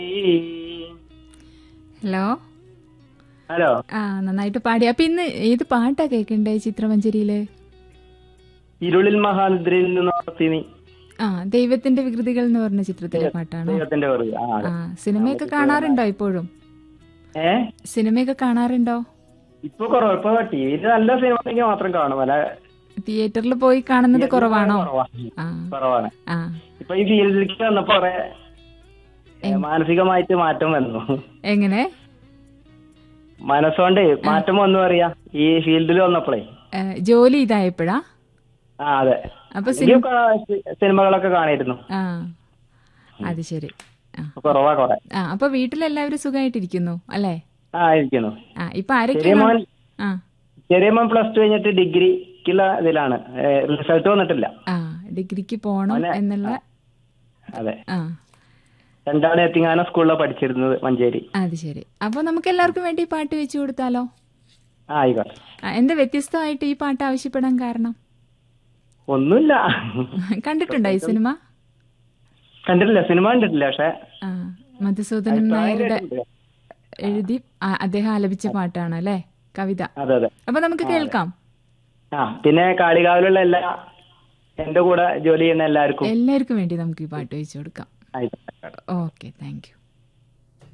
Hello hello ആ നന്നായിട്ട് പാടി അപ്പൊ ഇന്ന് ഏത് പാട്ടാ കേൾക്കണ്ടേ ചിത്രമഞ്ചേരിയില് ഇരുളിൽ മഹാനിദ്രയിൽ നിന്ന് നടത്തി നീ ആ ദൈവത്തിന്റെ വികൃതികൾ എന്ന് പറഞ്ഞ ചിത്രത്തിലെ പാട്ടാണോ ദൈവത്തിന്റെ വെറുതെ ആ അതെ. ആ സിനിമയൊക്കെ കാണാറുണ്ടോ ഇപ്പോഴും ഏ സിനിമയൊക്കെ കാണാറുണ്ടോ ഇപ്പൊ കുറവ് ഇപ്പൊ ടിവിയിൽ നല്ല സിനിമ മാത്രം കാണും അല്ല തിയേറ്ററിൽ പോയി കാണുന്നത് കുറവാണോ കുറവാ. ആ കുറവാണ് ആ ഇപ്പൊ ഈ ഫീൽഡിലേക്ക് വന്നപ്പോ കുറെ ഏ, മാനസികമായിട്ട് മാറ്റം വന്നു എങ്ങനെ മനസ്സുകൊണ്ട് മാറ്റം വന്നു പറയാ ഈ ഫീൽഡിൽ വന്നപ്പോഴേ ഏ, ജോലി ഇതായപ്പോഴാ ആ അതെ അപ്പൊ എനിക്ക് സി- സിനിമകളൊക്കെ കാണിയിരുന്നു ആ അത് ശരി ആ ഇപ്പൊ കുറവാ കുറെ ആ അപ്പൊ വീട്ടിലെല്ലാവരും സുഖമായിട്ടിരിക്കുന്നു അല്ലേ ആ ഇരിക്കുന്നു ആ ഇപ്പൊ ചെറിയ ആരൊക്കെയാണ് മോൻ ആ ചെറിയ മോൻ പ്ലസ് ടു കഴിഞ്ഞിട്ട് ഡിഗ്രിക്കുള്ള ഇതിലാണ് റിസൾട്ട് വന്നിട്ടില്ല ആ ഡിഗ്രിക്ക് പോണം അവനെ- എന്നുള്ള അതെ ആ രണ്ടാണ് എത്തിങ്ങാന സ്കൂളിലാണ് പഠിച്ചിരുന്നത് മഞ്ചേരി അത് ശരി അപ്പൊ നമുക്ക് എല്ലാവർക്കും വേണ്ടി ഈ പാട്ട് വെച്ചു കൊടുത്താലോ ആ ആയിക്കോട്ടെ ആ, എന്താ വ്യത്യസ്തമായിട്ട് ഈ പാട്ട് ആവശ്യപ്പെടാൻ കാരണം ഒന്നുമില്ല കണ്ടിട്ടുണ്ടോ ഈ സിനിമ കണ്ടിട്ടില്ല സിനിമ കണ്ടിട്ടില്ല പക്ഷെ ആ മധുസൂദനൻ നായരുടെ എഴുതി ആ, അദ്ദേഹം ആലപിച്ച പാട്ടാണ് അല്ലേ കവിത അതെ അതെ അപ്പൊ നമുക്ക് കേൾക്കാം ആ പിന്നെ കാളികാവിലുള്ള എല്ലാ എന്റെ കൂടെ ജോലി ചെയ്യുന്ന എല്ലാവർക്കും എല്ലാവർക്കും വേണ്ടി നമുക്ക് ഈ പാട്ട് വെച്ചു കൊടുക്കാം ആയിക്കോട്ടെ ഓക്കെ താങ്ക് യു